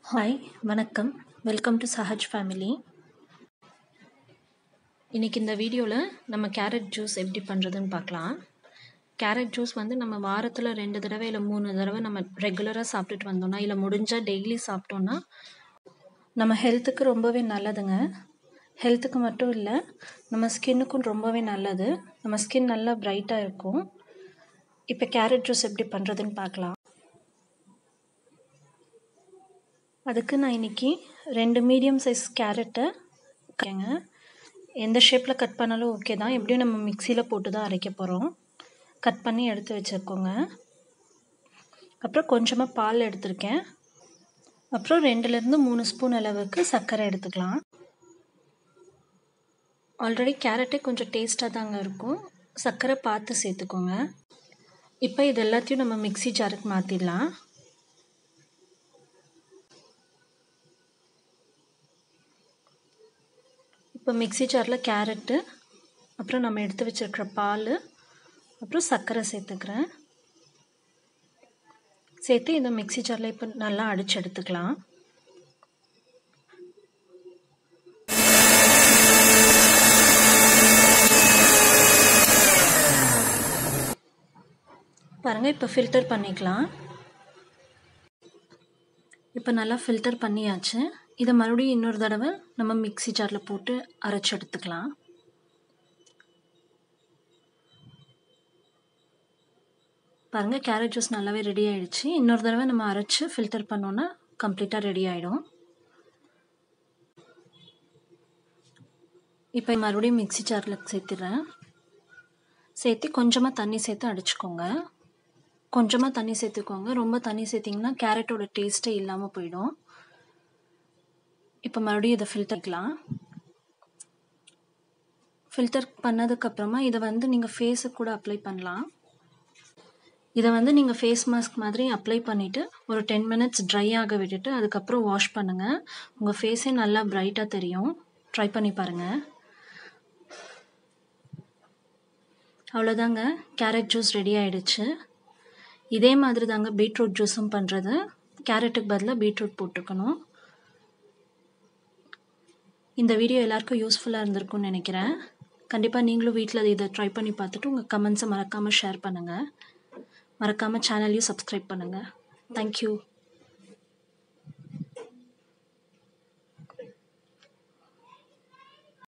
hi வணக்கம் welcome to சஹஜ் family இன்றைக்கி இந்த வீடியோவில் நம்ம கேரட் ஜூஸ் எப்படி பண்ணுறதுன்னு பார்க்கலாம் கேரட் ஜூஸ் வந்து நம்ம வாரத்தில் ரெண்டு தடவை இல்லை மூணு தடவை நம்ம ரெகுலராக சாப்பிட்டுட்டு வந்தோம்னா இல்லை முடிஞ்சால் டெய்லி சாப்பிட்டோன்னா நம்ம ஹெல்த்துக்கு ரொம்பவே நல்லதுங்க ஹெல்த்துக்கு மட்டும் இல்லை நம்ம ஸ்கின்னுக்கும் ரொம்பவே நல்லது நம்ம ஸ்கின் நல்லா பிரைட்டாக இருக்கும் இப்போ கேரட் ஜூஸ் எப்படி பண்ணுறதுன்னு பார்க்கலாம் அதுக்கு நான் இன்றைக்கி ரெண்டு மீடியம் சைஸ் கேரட்டை கேங்க எந்த ஷேப்பில் கட் பண்ணாலும் ஓகே தான் எப்படியும் நம்ம மிக்சியில் போட்டு தான் அரைக்க போகிறோம் கட் பண்ணி எடுத்து வச்சுருக்கோங்க அப்புறம் கொஞ்சமாக பால் எடுத்திருக்கேன் அப்புறம் ரெண்டுலேருந்து மூணு ஸ்பூன் அளவுக்கு சர்க்கரை எடுத்துக்கலாம் ஆல்ரெடி கேரட்டே கொஞ்சம் டேஸ்ட்டாக தாங்க இருக்கும் சர்க்கரை பார்த்து சேர்த்துக்கோங்க இப்போ இது எல்லாத்தையும் நம்ம மிக்சி ஜாருக்கு மாற்றிடலாம் இப்போ மிக்சி ஜாரில் கேரட்டு அப்புறம் நம்ம எடுத்து வச்சுருக்கிற பால் அப்புறம் சர்க்கரை சேர்த்துக்கிறேன் சேர்த்து இதை மிக்சி ஜாரில் இப்போ நல்லா அடித்து எடுத்துக்கலாம் பாருங்கள் இப்போ ஃபில்டர் பண்ணிக்கலாம் இப்போ நல்லா ஃபில்டர் பண்ணியாச்சு இதை மறுபடியும் இன்னொரு தடவை நம்ம மிக்சி ஜாரில் போட்டு அரைச்சி எடுத்துக்கலாம் பாருங்கள் கேரட் ஜூஸ் நல்லாவே ரெடி ஆகிடுச்சு இன்னொரு தடவை நம்ம அரைச்சி ஃபில்டர் பண்ணோன்னா கம்ப்ளீட்டாக ரெடி ஆகிடும் இப்போ மறுபடியும் மிக்சி ஜாரில் சேர்த்துடுறேன் சேர்த்து கொஞ்சமாக தண்ணி சேர்த்து அடிச்சுக்கோங்க கொஞ்சமாக தண்ணி சேர்த்துக்கோங்க ரொம்ப தண்ணி சேர்த்திங்கன்னா கேரட்டோட டேஸ்ட்டே இல்லாமல் போயிடும் இப்போ மறுபடியும் இதை ஃபில்டர்க்கலாம் ஃபில்டர் பண்ணதுக்கப்புறமா இதை வந்து நீங்கள் ஃபேஸுக்கு கூட அப்ளை பண்ணலாம் இதை வந்து நீங்கள் ஃபேஸ் மாஸ்க் மாதிரி அப்ளை பண்ணிவிட்டு ஒரு டென் மினிட்ஸ் ட்ரை ஆக விட்டுட்டு அதுக்கப்புறம் வாஷ் பண்ணுங்கள் உங்கள் ஃபேஸே நல்லா ப்ரைட்டாக தெரியும் ட்ரை பண்ணி பாருங்கள் அவ்வளோதாங்க கேரட் ஜூஸ் ரெடி ஆகிடுச்சு இதே மாதிரி தாங்க பீட்ரூட் ஜூஸும் பண்ணுறது கேரட்டுக்கு பதிலாக பீட்ரூட் போட்டுக்கணும் இந்த வீடியோ எல்லாருக்கும் யூஸ்ஃபுல்லாக இருந்திருக்கும்னு நினைக்கிறேன் கண்டிப்பாக நீங்களும் வீட்டில் இதை ட்ரை பண்ணி பார்த்துட்டு உங்கள் கமெண்ட்ஸை மறக்காமல் ஷேர் பண்ணுங்கள் மறக்காமல் சேனலையும் சப்ஸ்கிரைப் பண்ணுங்கள் தேங்க்யூ